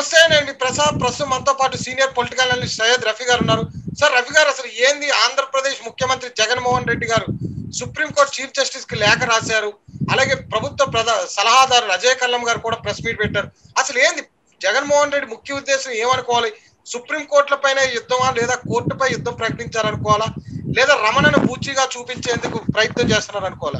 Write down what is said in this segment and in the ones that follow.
నమస్తే నేను మీ ప్రసాద్ ప్రస్తుతం మనతో పాటు senior political analyst Syed Rafi గారు ఉన్నారు సార్ రఫీ గారు అసలు ఏంది ఆంధ్రప్రదేశ్ ముఖ్యమంత్రి జగన్మోహన్ రెడ్డి గారు సుప్రీంకోర్టు చీఫ్ జస్టిస్ కి లేఖ రాశారు అలాగే ప్రభుత్వ ప్రధా సలహాదారు అజయ్ కల్లం గారు కూడా ప్రెస్ మీట్ పెట్టారు అసలు ఏంది జగన్మోహన్ రెడ్డి ముఖ్య ఉద్దేశం ఏమనుకోవాలి సుప్రీం కోర్టుల పైన యుద్ధమా లేదా కోర్టుపై యుద్ధం ప్రకటించారనుకోవాలా లేదా రమణను పూచిగా చూపించేందుకు ప్రయత్నం చేస్తున్నారు అనుకోవాలా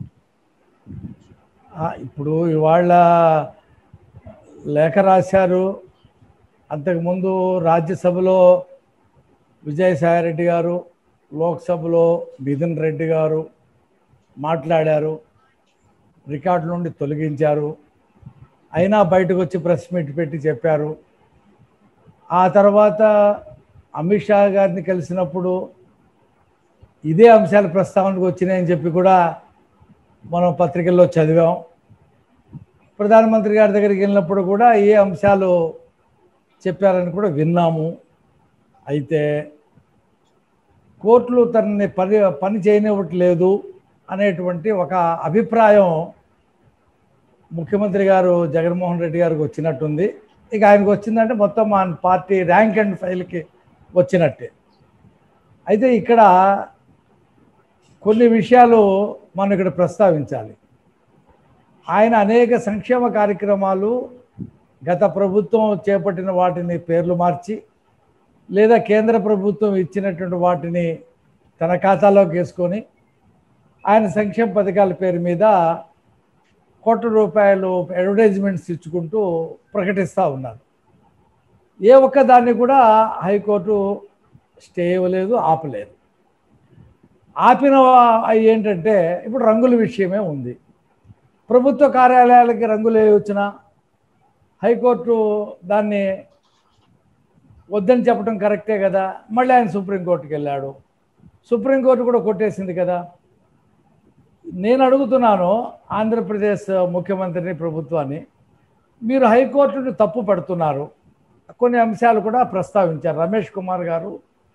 ఆ, ఇప్పుడు ఇవాళ లేఖ రాశారు అంతకుముందు రాజ్యసభలో విజయసాయిరెడ్డి గారు లోక్సభలో మిథున్ రెడ్డి గారు మాట్లాడారు రికార్డు నుండి తొలగించారు అయినా బయటకు వచ్చి ప్రెస్ మీట్ పెట్టి చెప్పారు ఆ తర్వాత అమిత్ షా గారిని కలిసినప్పుడు ఇదే అంశాలు ప్రస్తావనకు వచ్చినాయని చెప్పి కూడా మనం పత్రికల్లో చదివాం ప్రధానమంత్రి గారి దగ్గరికి వెళ్ళినప్పుడు కూడా ఏ అంశాలు చెప్పారని కూడా విన్నాము అయితే కోర్టులు తనని పని పని చేయనివ్వట్లేదు అనేటువంటి ఒక అభిప్రాయం ముఖ్యమంత్రి గారు జగన్మోహన్ రెడ్డి గారికి వచ్చినట్టుంది ఇక ఆయనకు వచ్చిందంటే మొత్తం మా పార్టీ ర్యాంక్ అండ్ ఫైల్కి వచ్చినట్టే అయితే ఇక్కడ కొన్ని విషయాలు మనం ఇక్కడ ప్రస్తావించాలి ఆయన అనేక సంక్షేమ కార్యక్రమాలు గత ప్రభుత్వం చేపట్టిన వాటిని పేర్లు మార్చి లేదా కేంద్ర ప్రభుత్వం ఇచ్చినటువంటి వాటిని తన ఖాతాలోకి వేసుకొని ఆయన సంక్షేమ పథకాల పేరు మీద కోట్ల రూపాయలు అడ్వర్టైజ్మెంట్స్ ఇచ్చుకుంటూ ప్రకటిస్తూ ఉన్నారు ఏ ఒక్క దాన్ని కూడా హైకోర్టు స్టే ఇవ్వలేదు ఆపలేదు ఆపిన అవి ఏంటంటే ఇప్పుడు రంగుల విషయమే ఉంది ప్రభుత్వ కార్యాలయాలకి రంగులు ఏ వచ్చినా హైకోర్టు దాన్ని వద్దని చెప్పడం కరెక్టే కదా మళ్ళీ ఆయన సుప్రీంకోర్టుకి వెళ్ళాడు సుప్రీంకోర్టు కూడా కొట్టేసింది కదా నేను అడుగుతున్నాను ఆంధ్రప్రదేశ్ ముఖ్యమంత్రిని ప్రభుత్వాన్ని మీరు హైకోర్టుని తప్పు పడుతున్నారు కొన్ని అంశాలు కూడా ప్రస్తావించారు రమేష్ కుమార్ గారు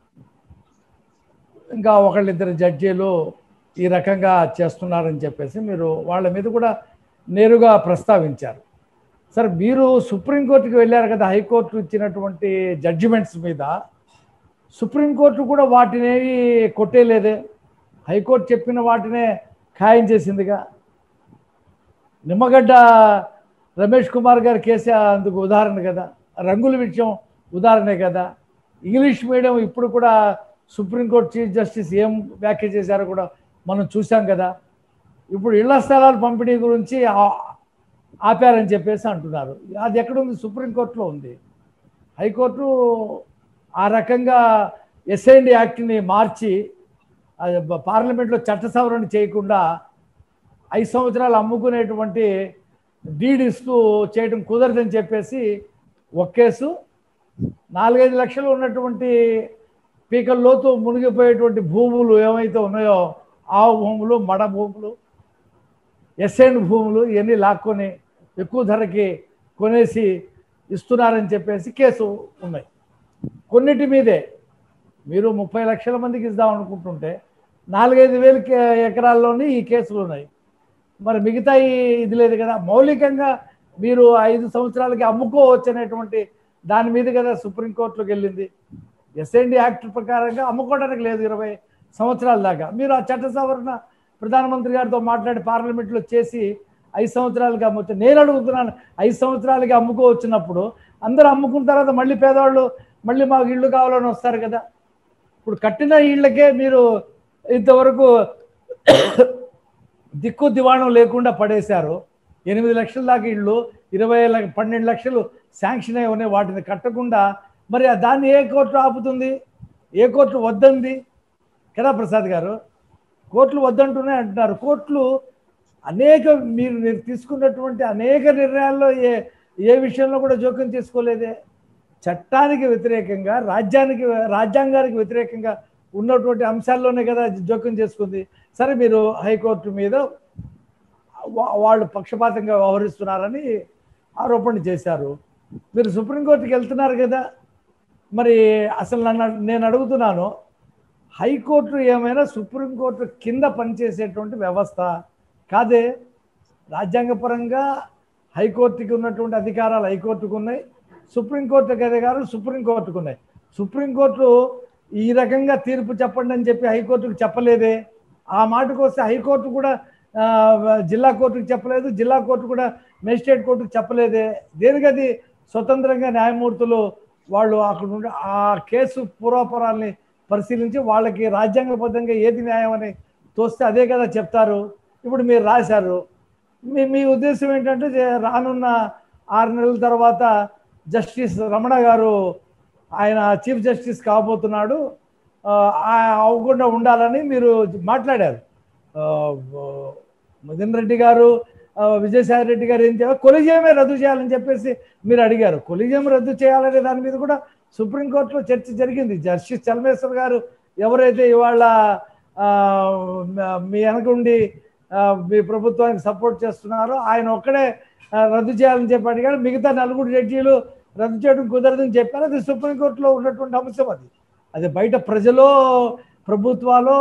ఇంకా ఒకళ్ళిద్దరు జడ్జీలు ఈ రకంగా చేస్తున్నారని చెప్పేసి మీరు వాళ్ళ మీద కూడా నేరుగా ప్రస్తావించారు సార్ మీరు సుప్రీంకోర్టుకి వెళ్ళారు కదా హైకోర్టు ఇచ్చినటువంటి జడ్జిమెంట్స్ మీద సుప్రీంకోర్టు కూడా వాటిని కొట్టేలేదే హైకోర్టు చెప్పిన వాటినే ఖాయం చేసిందిగా నిమ్మగడ్డ రమేష్ కుమార్ గారి కేసు అందుకు ఉదాహరణ కదా రంగుల విషయం ఉదాహరణే కదా ఇంగ్లీష్ మీడియం ఇప్పుడు కూడా సుప్రీంకోర్టు చీఫ్ జస్టిస్ ఏం వ్యాఖ్య చేశారో కూడా మనం చూసాం కదా ఇప్పుడు ఇళ్ల స్థలాల పంపిణీ గురించి ఆ- ఆపారని చెప్పేసి అంటున్నారు అది ఎక్కడుంది సుప్రీంకోర్టులో ఉంది హైకోర్టు ఆ రకంగా ఎస్ఐండి యాక్ట్ని మార్చి అది బ- పార్లమెంట్లో చట్ట సవరణ చేయకుండా ఐదు సంవత్సరాలు అమ్ముకునేటువంటి డీడ్ ఇస్తూ చేయడం కుదరదని చెప్పేసి ఒక కేసు నాలుగైదు లక్షలు ఉన్నటువంటి పీకల లోతు మునిగిపోయేటువంటి భూములు ఏమైతే ఉన్నాయో ఆవు భూములు మడ భూములు ఎస్ఎండ్ భూములు ఇవన్నీ లాక్కొని ఎక్కువ ధరకి కొనేసి ఇస్తున్నారని చెప్పేసి కేసు ఉన్నాయి కొన్నిటి మీదే మీరు ముప్పై లక్షల మందికి ఇద్దాం అనుకుంటుంటే నాలుగైదు వేల కే- ఎకరాల్లోని ఈ కేసులు ఉన్నాయి మరి మిగతా ఈ- ఇది లేదు కదా మౌలికంగా మీరు ఐదు సంవత్సరాలకి అమ్ముకోవచ్చు అనేటువంటి దాని మీద కదా సుప్రీంకోర్టులోకి వెళ్ళింది ఎస్ఎన్డి యాక్ట్ ప్రకారంగా అమ్ముకోవడానికి లేదు ఇరవై సంవత్సరాల దాకా మీరు ఆ చట్ట సవరణ ప్రధానమంత్రి గారితో మాట్లాడి పార్లమెంట్లో చేసి ఐదు సంవత్సరాలకి అమ్మవచ్చు నేను అడుగుతున్నాను ఐదు సంవత్సరాలకి అమ్ముకోవచ్చినప్పుడు అందరూ అమ్ముకున్న తర్వాత మళ్ళీ పేదవాళ్ళు మళ్ళీ మాకు ఇళ్ళు కావాలని వస్తారు కదా ఇప్పుడు కట్టిన ఇళ్ళకే మీరు ఇంతవరకు దిక్కు దివాణం లేకుండా పడేశారు ఎనిమిది లక్షల దాకా ఇళ్ళు ఇరవై ల- పన్నెండు లక్షలు శాంక్షన్ అయి ఉన్నాయి వాటిని కట్టకుండా మరి ఆ దాన్ని ఏ కోర్టు ఆపుతుంది ఏ కోర్టు వద్దంది కదా ప్రసాద్ గారు కోర్టులు వద్దంటూనే అంటున్నారు కోర్టులు అనేక మీరు మీరు తీసుకున్నటువంటి అనేక నిర్ణయాల్లో ఏ ఏ విషయంలో కూడా జోక్యం చేసుకోలేదే చట్టానికి వ్యతిరేకంగా రాజ్యానికి రాజ్యాంగానికి వ్యతిరేకంగా ఉన్నటువంటి అంశాల్లోనే కదా జోక్యం చేసుకుంది సరే మీరు హైకోర్టు మీద వా- వాళ్ళు పక్షపాతంగా వ్యవహరిస్తున్నారని ఆరోపణ చేశారు మీరు సుప్రీంకోర్టుకి వెళ్తున్నారు కదా మరి అసలు నన్ను నేను అడుగుతున్నాను హైకోర్టు ఏమైనా సుప్రీంకోర్టు కింద పనిచేసేటువంటి వ్యవస్థ కాదే రాజ్యాంగపరంగా హైకోర్టుకి ఉన్నటువంటి అధికారాలు హైకోర్టుకు ఉన్నాయి సుప్రీంకోర్టు గారు సుప్రీంకోర్టుకు ఉన్నాయి సుప్రీంకోర్టు ఈ రకంగా తీర్పు చెప్పండి అని చెప్పి హైకోర్టుకు చెప్పలేదే ఆ మాటకు వస్తే హైకోర్టు కూడా ఆ, జిల్లా కోర్టుకు చెప్పలేదు జిల్లా కోర్టు కూడా మెజిస్ట్రేట్ కోర్టుకు చెప్పలేదే దేనికది స్వతంత్రంగా న్యాయమూర్తులు వాళ్ళు అక్కడ ఉండి ఆ కేసు పూర్వపురాల్ని పరిశీలించి వాళ్ళకి రాజ్యాంగబద్ధంగా ఏది న్యాయం అని తోస్తే అదే కదా చెప్తారు ఇప్పుడు మీరు రాశారు మీ మీ ఉద్దేశం ఏంటంటే జే- రానున్న ఆరు నెలల తర్వాత జస్టిస్ రమణ గారు ఆయన చీఫ్ జస్టిస్ కాబోతున్నాడు ఆ, ఆ అవ్వకుండా ఉండాలని మీరు మాట్లాడారు ఆ, మదన్ రెడ్డి గారు ఆ, విజయసాయి రెడ్డి గారు ఏం చేయాలి కొలిజియమే రద్దు చేయాలని చెప్పేసి మీరు అడిగారు కొలిజియం రద్దు చేయాలనే దాని మీద కూడా సుప్రీంకోర్టులో చర్చ జరిగింది జస్టిస్ చలమేశ్వర్ గారు ఎవరైతే ఇవాళ ఆ, మీ వెనకుండి ఆ, మీ ప్రభుత్వానికి సపోర్ట్ చేస్తున్నారో ఆయన ఒక్కడే ఆ, రద్దు చేయాలని చెప్పి అడిగాడు మిగతా నలుగురు జడ్జీలు రద్దు చేయడం కుదరదని చెప్పారు అది సుప్రీంకోర్టులో ఉన్నటువంటి అంశం అది అది బయట ప్రజలో ప్రభుత్వాలు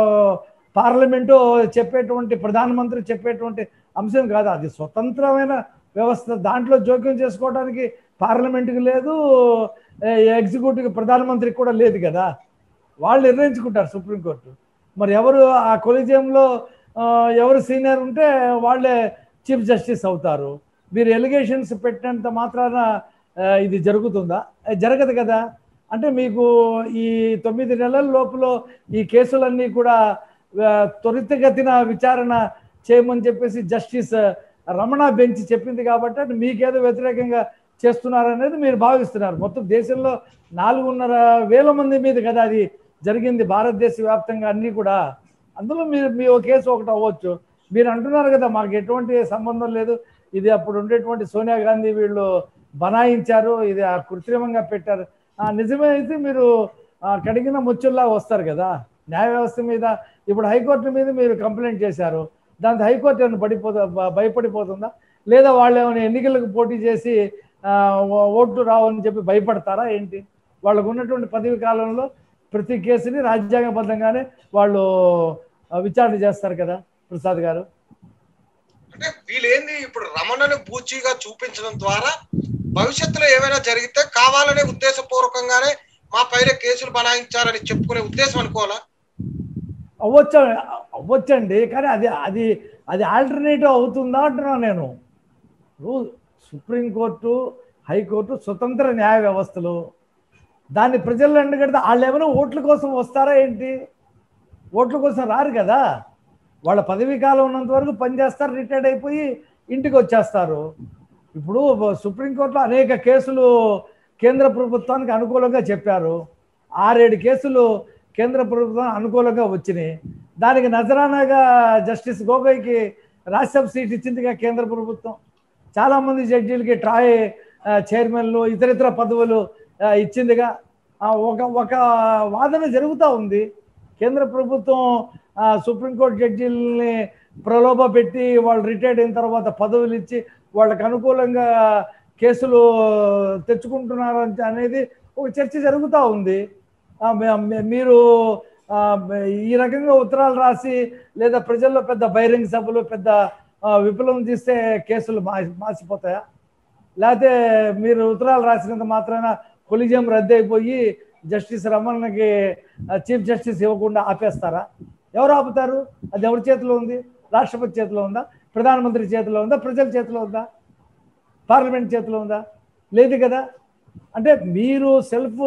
పార్లమెంటు చెప్పేటువంటి ప్రధానమంత్రి చెప్పేటువంటి అంశం కాదు అది స్వతంత్రమైన వ్యవస్థ దాంట్లో జోక్యం చేసుకోవడానికి పార్లమెంట్కి లేదు ఎగ్జిక్యూటివ్ ప్రధానమంత్రికి కూడా లేదు కదా వాళ్ళు నిర్ణయించుకుంటారు సుప్రీంకోర్టు మరి ఎవరు ఆ కొలిజియంలో ఆ, ఎవరు సీనియర్ ఉంటే వాళ్ళే చీఫ్ జస్టిస్ అవుతారు మీరు ఎలిగేషన్స్ పెట్టినంత మాత్రాన ఆ, ఇది జరుగుతుందా అది జరగదు కదా అంటే మీకు ఈ తొమ్మిది నెలల లోపల ఈ కేసులన్నీ కూడా ఆ, త్వరితగతిన విచారణ చేయమని చెప్పేసి జస్టిస్ రమణ బెంచ్ చెప్పింది కాబట్టి అంటే మీకేదో వ్యతిరేకంగా చేస్తున్నారనేది మీరు భావిస్తున్నారు మొత్తం దేశంలో నాలుగున్నర వేల మంది మీద కదా అది జరిగింది భారతదేశ వ్యాప్తంగా అన్నీ కూడా అందులో మీరు మీ ఒక కేసు ఒకటి అవ్వచ్చు మీరు అంటున్నారు కదా మాకు ఎటువంటి సంబంధం లేదు ఇది అప్పుడు ఉండేటువంటి సోనియా గాంధీ వీళ్ళు బనాయించారు ఇది ఆ కృత్రిమంగా పెట్టారు ఆ నిజమే అయితే మీరు ఆ కడిగిన ముచ్చుల్లా వస్తారు కదా న్యాయ వ్యవస్థ మీద ఇప్పుడు హైకోర్టు మీద మీరు కంప్లైంట్ చేశారు దాంతో హైకోర్టు ఏమైనా పడిపోతా భ- భయపడిపోతుందా లేదా వాళ్ళు ఏమైనా ఎన్నికలకు పోటీ చేసి ఆ, ఓ- ఓట్లు రావని చెప్పి భయపడతారా ఏంటి వాళ్ళకు ఉన్నటువంటి పదవి కాలంలో ప్రతి కేసుని రాజ్యాంగబద్ధంగానే వాళ్ళు ఆ, విచారణ చేస్తారు కదా ప్రసాద్ గారు అంటే వీళ్ళేంది ఇప్పుడు రమణని బూచీగా చూపించడం ద్వారా భవిష్యత్తులో ఏమైనా జరిగితే కావాలనే ఉద్దేశపూర్వకంగానే మా పైన కేసులు బనాయించారని చెప్పుకునే ఉద్దేశం అనుకోవాలా అవ్వచ్చు అవ్వచ్చండి కానీ అది అది అది ఆల్టర్నేటివ్ అవుతుందా అంటున్నాను నేను ఇప్పుడు సుప్రీంకోర్టు హైకోర్టు స్వతంత్ర న్యాయ వ్యవస్థలు దాన్ని ప్రజల్లో ఎండగడితే వాళ్ళు ఏమైనా ఓట్ల కోసం వస్తారా ఏంటి ఓట్ల కోసం రారు కదా వాళ్ళ పదవీ కాలం ఉన్నంత వరకు పనిచేస్తారు రిటైర్డ్ అయిపోయి ఇంటికి వచ్చేస్తారు ఇప్పుడు సుప్రీంకోర్టులో అనేక కేసులు కేంద్ర ప్రభుత్వానికి అనుకూలంగా చెప్పారు ఆరేడు కేసులు కేంద్ర ప్రభుత్వం అనుకూలంగా వచ్చినాయి దానికి నజరానాగా జస్టిస్ గోగోయ్కి రాజ్యసభ సీట్ ఇచ్చిందిగా కేంద్ర ప్రభుత్వం చాలామంది జడ్జీలకి ట్రాయ్ ఆ, చైర్మన్లు ఇతర ఇతర పదవులు ఆ, ఇచ్చిందిగా ఆ, ఒక ఒక వాదన జరుగుతూ ఉంది కేంద్ర ప్రభుత్వం ఆ, సుప్రీంకోర్టు జడ్జీలని ప్రలోభ పెట్టి వాళ్ళు రిటైర్డ్ అయిన తర్వాత పదవులు ఇచ్చి వాళ్ళకి అనుకూలంగా కేసులు తెచ్చుకుంటున్నారు అంటే అనేది ఒక చర్చ జరుగుతూ ఉంది ఆ, మే- మే- మీరు ఆ, ఈ రకంగా ఉత్తరాలు రాసి లేదా ప్రజల్లో పెద్ద బహిరంగ సభలు పెద్ద ఆ, విప్లవం తీస్తే కేసులు మా మాసిపోతాయా లేకపోతే మీరు ఉత్తరాలు రాసినంత మాత్రాన కొలిజియం రద్దు అయిపోయి జస్టిస్ రమణకి ఆ, చీఫ్ జస్టిస్ ఇవ్వకుండా ఆపేస్తారా ఎవరు ఆపుతారు అది ఎవరి చేతిలో ఉంది రాష్ట్రపతి చేతిలో ఉందా ప్రధానమంత్రి చేతిలో ఉందా ప్రజల చేతిలో ఉందా పార్లమెంట్ చేతిలో ఉందా లేదు కదా అంటే మీరు సెల్ఫ్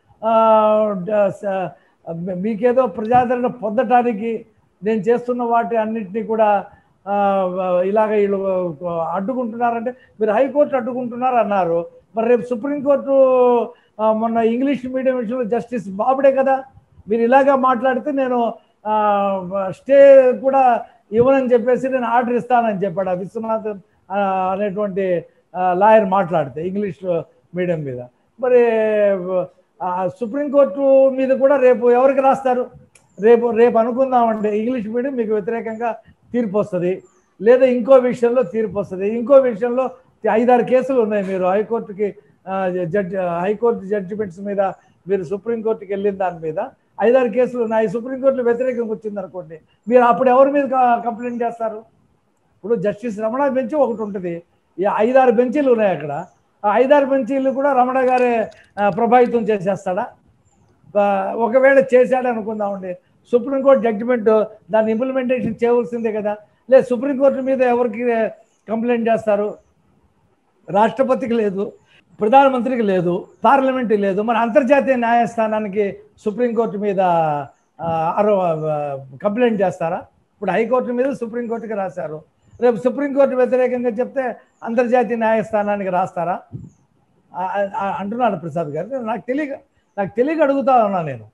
మీకేదో ప్రజాదరణ పొందటానికి నేను చేస్తున్న వాటి అన్నింటినీ కూడా ఆ, ఇలాగ వీళ్ళు అడ్డుకుంటున్నారంటే మీరు హైకోర్టు అడ్డుకుంటున్నారు అన్నారు మరి రేపు సుప్రీంకోర్టు ఆ, మొన్న ఇంగ్లీష్ మీడియం విషయంలో జస్టిస్ బాబుడే కదా మీరు ఇలాగా మాట్లాడితే నేను ఆ, స్టే కూడా ఇవ్వనని చెప్పేసి నేను ఆర్డర్ ఇస్తానని చెప్పాడు ఆ విశ్వనాథన్ ఆ, అనేటువంటి లాయర్ మాట్లాడితే ఇంగ్లీష్ మీడియం మీద మరి ఆ, సుప్రీంకోర్టు మీద కూడా రేపు ఎవరికి రాస్తారు రేపు రేపు అనుకుందామంటే ఇంగ్లీష్ మీడియం మీకు వ్యతిరేకంగా తీర్పు వస్తుంది లేదా ఇంకో విషయంలో తీర్పు వస్తుంది ఇంకో విషయంలో ఐదారు కేసులు ఉన్నాయి మీరు హైకోర్టుకి ఆ, జడ్జి హైకోర్టు జడ్జిమెంట్స్ మీద మీరు సుప్రీంకోర్టుకి వెళ్ళిన దాని మీద ఐదారు కేసులు ఉన్నాయి సుప్రీంకోర్టులో వ్యతిరేకంగా వచ్చింది అనుకోండి మీరు అప్పుడు ఎవరి మీద క- కంప్లైంట్ చేస్తారు ఇప్పుడు జస్టిస్ రమణ బెంచ్ ఒకటి ఉంటుంది ఈ ఐదారు బెంచీలు ఉన్నాయి అక్కడ ఆ ఐదారు బెంచీలు కూడా రమణ గారే ఆ, ప్రభావితం చేసేస్తాడా ఆ, ఒకవేళ చేశాడు అనుకుందామండి సుప్రీంకోర్టు జడ్జిమెంట్ దాన్ని ఇంప్లిమెంటేషన్ చేయవలసిందే కదా లేదు సుప్రీంకోర్టు మీద ఎవరికి కంప్లైంట్ చేస్తారు రాష్ట్రపతికి లేదు ప్రధానమంత్రికి లేదు పార్లమెంట్కి లేదు మరి అంతర్జాతీయ న్యాయస్థానానికి సుప్రీంకోర్టు మీద ఆ, అరో కంప్లైంట్ చేస్తారా ఇప్పుడు హైకోర్టు మీద సుప్రీంకోర్టుకి రాశారు రేపు సుప్రీంకోర్టు వ్యతిరేకంగా చెప్తే అంతర్జాతీయ న్యాయస్థానానికి రాస్తారా ఆ- ఆ- అంటున్నాడు ప్రసాద్ గారు నాకు తెలియక నాకు తెలియక అడుగుతా ఉన్నా నేను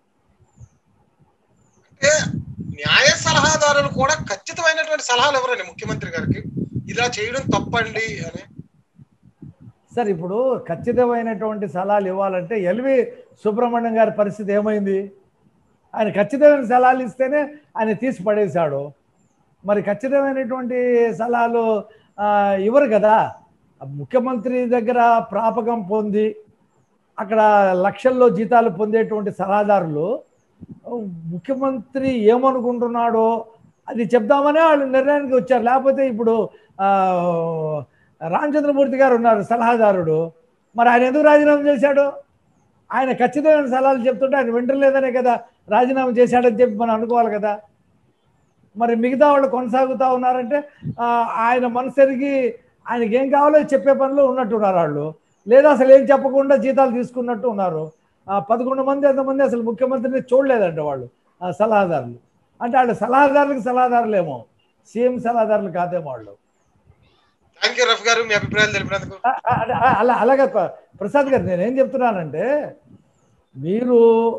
అంటే న్యాయ సలహాదారులు కూడా ఖచ్చితమైనటువంటి సలహాలు ఎవరండి ముఖ్యమంత్రి గారికి ఇలా చేయడం తప్పండి అని సార్ ఇప్పుడు ఖచ్చితమైనటువంటి సలహాలు ఇవ్వాలంటే ఎల్వి సుబ్రహ్మణ్యం గారి పరిస్థితి ఏమైంది ఆయన ఖచ్చితమైన సలహాలు ఇస్తేనే ఆయన తీసి పడేశాడు మరి ఖచ్చితమైనటువంటి సలహాలు ఆ, ఇవ్వరు కదా ముఖ్యమంత్రి దగ్గర ప్రాపకం పొంది అక్కడ లక్షల్లో జీతాలు పొందేటువంటి సలహాదారులు ముఖ్యమంత్రి ఏమనుకుంటున్నాడో అది చెప్దామనే వాళ్ళు నిర్ణయానికి వచ్చారు లేకపోతే ఇప్పుడు ఆ, రామచంద్రమూర్తి గారు ఉన్నారు సలహాదారుడు మరి ఆయన ఎందుకు రాజీనామా చేశాడు ఆయన ఖచ్చితమైన సలహాలు చెప్తుంటే ఆయన వింటలేదనే కదా రాజీనామా చేశాడని చెప్పి మనం అనుకోవాలి కదా మరి మిగతా వాళ్ళు కొనసాగుతూ ఉన్నారంటే ఆ, ఆయన మనసరిగి ఆయనకి ఏం కావాలో చెప్పే పనిలో ఉన్నట్టున్నారు వాళ్ళు లేదా అసలు ఏం చెప్పకుండా జీతాలు తీసుకున్నట్టు ఉన్నారు ఆ, పదకొండు మంది ఎంతమంది అసలు ముఖ్యమంత్రిని చూడలేదంట వాళ్ళు ఆ సలహాదారులు అంటే వాళ్ళు సలహాదారులకు సలహాదారులేమో సీఎం సలహాదారులు కాదేమో వాళ్ళు థ్యాంక్ యూ రఫ్ గారు మీ అభిప్రాయాలు తెలిపినందుకు ఆ, ఆ, ఆ, అలా అలాగే ప- ప్రసాద్ గారు నేనేం చెప్తున్నానంటే మీరు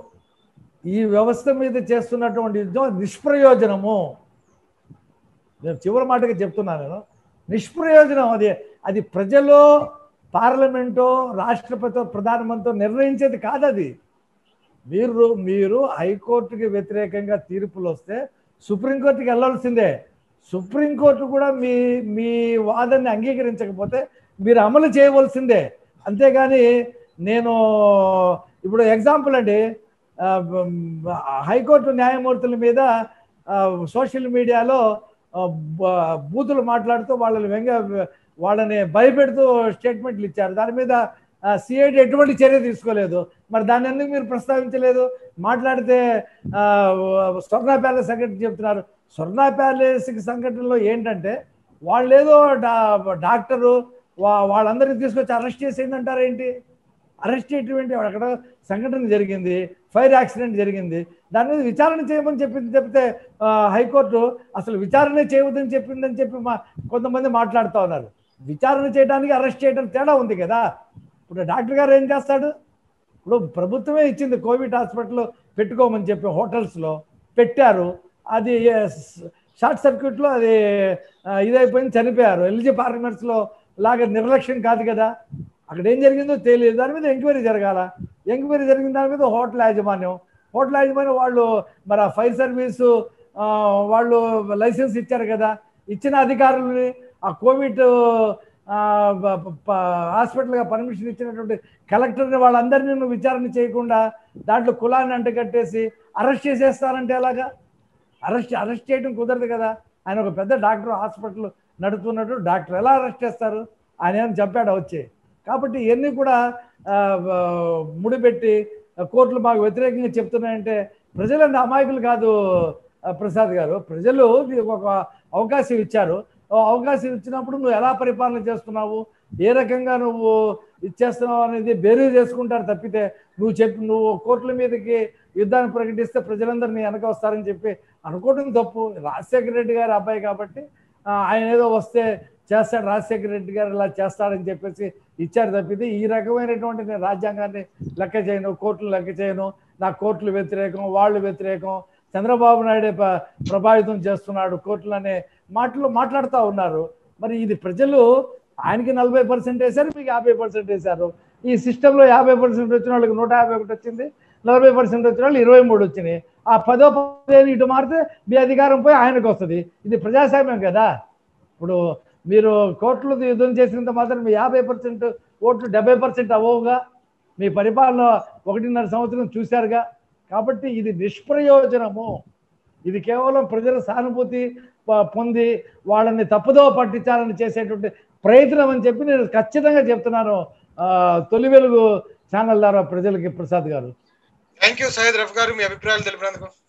ఈ వ్యవస్థ మీద చేస్తున్నటువంటి యుద్ధం నిష్ప్రయోజనము నేను చివరి మాటగా చెప్తున్నాను నేను నిష్ప్రయోజనం అది అది ప్రజలు పార్లమెంటో రాష్ట్రపతి ప్రధానమంత్రి నిర్ణయించేది కాదు అది మీరు మీరు హైకోర్టుకి వ్యతిరేకంగా తీర్పులు వస్తే సుప్రీంకోర్టుకి వెళ్ళాల్సిందే సుప్రీంకోర్టు కూడా మీ మీ వాదనని అంగీకరించకపోతే మీరు అమలు చేయవలసిందే అంతేగాని నేను ఇప్పుడు ఎగ్జాంపుల్ అండి ఆ, బ- హైకోర్టు న్యాయమూర్తుల మీద ఆ, సోషల్ మీడియాలో ఆ, బ- బూతులు మాట్లాడుతూ వాళ్ళని వెంగ వాళ్ళని భయపెడుతూ స్టేట్మెంట్లు ఇచ్చారు దాని మీద సిఐడి ఎటువంటి చర్య తీసుకోలేదు మరి దాన్ని ఎందుకు మీరు ప్రస్తావించలేదు మాట్లాడితే ఆ, స్వర్ణ ప్యాలెస్ సంఘటన చెప్తున్నారు స్వర్ణ ప్యాలెస్ సంఘటనలో ఏంటంటే వాళ్ళు ఏదో డా డాక్టరు వా వాళ్ళందరినీ తీసుకొచ్చి అరెస్ట్ చేసేయండి ఏంటి అరెస్ట్ చేయటం ఏంటి అక్కడ సంఘటన జరిగింది ఫైర్ యాక్సిడెంట్ జరిగింది దాని మీద విచారణ చేయమని చెప్పింది చెప్తే ఆ, హైకోర్టు అసలు విచారణ చేయవద్దని చెప్పిందని చెప్పి మా కొంతమంది మాట్లాడుతూ ఉన్నారు విచారణ చేయడానికి అరెస్ట్ చేయడం తేడా ఉంది కదా ఇప్పుడు డాక్టర్ గారు ఏం చేస్తాడు ఇప్పుడు ప్రభుత్వమే ఇచ్చింది కోవిడ్ హాస్పిటల్ పెట్టుకోమని చెప్పి హోటల్స్లో పెట్టారు అది షార్ట్ సర్క్యూట్లో అది ఆ, ఇదైపోయింది చనిపోయారు ఎల్జీ పార్లమెంట్స్లో లాగా నిర్లక్ష్యం కాదు కదా అక్కడ ఏం జరిగిందో తెలియదు దాని మీద ఎంక్వైరీ జరగాల ఎంక్వైరీ జరిగిన దాని మీద హోటల్ యాజమాన్యం హోటల్ యాజమాన్యం వాళ్ళు మరి ఆ ఫైర్ సర్వీసు ఆ, వాళ్ళు లైసెన్స్ ఇచ్చారు కదా ఇచ్చిన అధికారులని ఆ కోవిడ్ ఆ, ప- ప- హాస్పిటల్గా పర్మిషన్ ఇచ్చినటువంటి కలెక్టర్ని వాళ్ళందరినీ నువ్వు విచారణ చేయకుండా దాంట్లో కులాన్ని అంటగట్టేసి అరెస్ట్ చేసేస్తారంటే ఎలాగా అరెస్ట్ అరెస్ట్ చేయడం కుదరదు కదా ఆయన ఒక పెద్ద డాక్టర్ హాస్పిటల్ నడుపుతున్నట్టు డాక్టర్ ఎలా అరెస్ట్ చేస్తారు ఆయన ఏమైనా చెప్పాడు వచ్చి కాబట్టి ఇవన్నీ కూడా ఆ, ఆ, ముడిపెట్టి ఆ, కోర్టులు మాకు వ్యతిరేకంగా చెప్తున్నాయంటే ప్రజలంటే అమాయకులు కాదు ఆ, ప్రసాద్ గారు ప్రజలు నీకు ఒక అవకాశం ఇచ్చారు ఆ అవకాశం ఇచ్చినప్పుడు నువ్వు ఎలా పరిపాలన చేస్తున్నావు ఏ రకంగా నువ్వు ఇచ్చేస్తున్నావు అనేది బేరీ చేసుకుంటారు తప్పితే నువ్వు చెప్పి నువ్వు కోర్టుల మీదకి యుద్ధాన్ని ప్రకటిస్తే ప్రజలందరూ నీ వెనక వస్తారని చెప్పి అనుకోవడం తప్పు రాజశేఖర రెడ్డి గారి అబ్బాయి కాబట్టి ఆ, ఆయన ఏదో వస్తే చేస్తాడు రాజశేఖర రెడ్డి గారు ఇలా చేస్తాడని చెప్పేసి ఇచ్చారు తప్పితే ఈ రకమైనటువంటి నేను రాజ్యాంగాన్ని లెక్క చేయను కోర్టులు లెక్క చేయను నా కోర్టులు వ్యతిరేకం వాళ్ళు వ్యతిరేకం చంద్రబాబు నాయుడే ప- ప్రభావితం చేస్తున్నాడు కోర్టులు అనే మాటలు మాట్లాడుతూ ఉన్నారు మరి ఇది ప్రజలు ఆయనకి నలభై పర్సెంట్ వేశారు మీకు యాభై పర్సెంట్ వేశారు ఈ సిస్టంలో యాభై పర్సెంట్ వచ్చిన వాళ్ళకి నూట యాభై ఒకటి వచ్చింది నలభై పర్సెంట్ వచ్చిన వాళ్ళు ఇరవై మూడు వచ్చినాయి ఆ పదో పదిహేను ఇటు మారితే మీ అధికారం పోయి ఆయనకు వస్తుంది ఇది ప్రజాస్వామ్యం కదా ఇప్పుడు మీరు కోట్లు యుద్ధం చేసినంత మాత్రం మీ యాభై పర్సెంట్ ఓట్లు డెబ్బై పర్సెంట్ అవ్వవుగా మీ పరిపాలన ఒకటిన్నర సంవత్సరం చూశారుగా కాబట్టి ఇది నిష్ప్రయోజనము ఇది కేవలం ప్రజల సానుభూతి ప- పొంది వాళ్ళని తప్పుదో పట్టించాలని చేసేటువంటి ప్రయత్నం అని చెప్పి నేను ఖచ్చితంగా చెప్తున్నాను ఆ, తొలి వెలుగు ఛానల్ ద్వారా ప్రజలకి ప్రసాద్ గారు థ్యాంక్ యూ సయ్యద్ రఫీ గారు మీ అభిప్రాయాలు తెలిపినందుకు